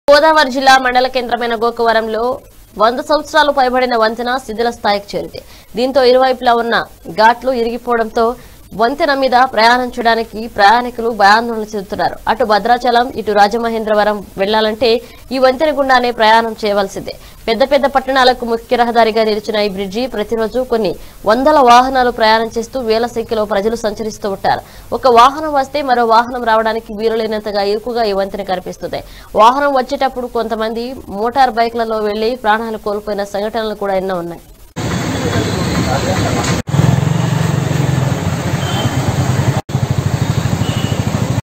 గోదావరి జిల్లా మండల కేంద్రమైన గోకవరంలో వంద సంవత్సరాలు పైబడిన వంతెన శిథిల స్థాయికి చేరింది దీంతో ఇరువైపులా ఉన్న ఘాట్లు ఇరిగిపోవడంతో వంతెన మీద ప్రయాణం చేయడానికి ప్రయాణికులు భయాందోళన చెందుతున్నారు అటు భద్రాచలం ఇటు రాజమహేంద్రవరం వెళ్లాలంటే ఈ వంతెన గుండానే ప్రయాణం చేయవలసిందే పెద్ద పెద్ద పట్టణాలకు ముఖ్య రహదారిగా నిలిచిన ఈ బ్రిడ్జి ప్రతిరోజు కొన్ని వందల వాహనాలు ప్రయాణం చేస్తూ వేల సంఖ్యలో ప్రజలు సంచరిస్తూ ఉంటారు ఒక వాహనం వస్తే మరో వాహనం రావడానికి వీలులేనంతగా ఇరుకుగా ఈ వంతెన కనిపిస్తుంది వాహనం వచ్చేటప్పుడు కొంతమంది మోటార్ బైక్లలో వెళ్లి ప్రాణాలు కోల్పోయిన సంఘటనలు కూడా ఎన్నో ఉన్నాయి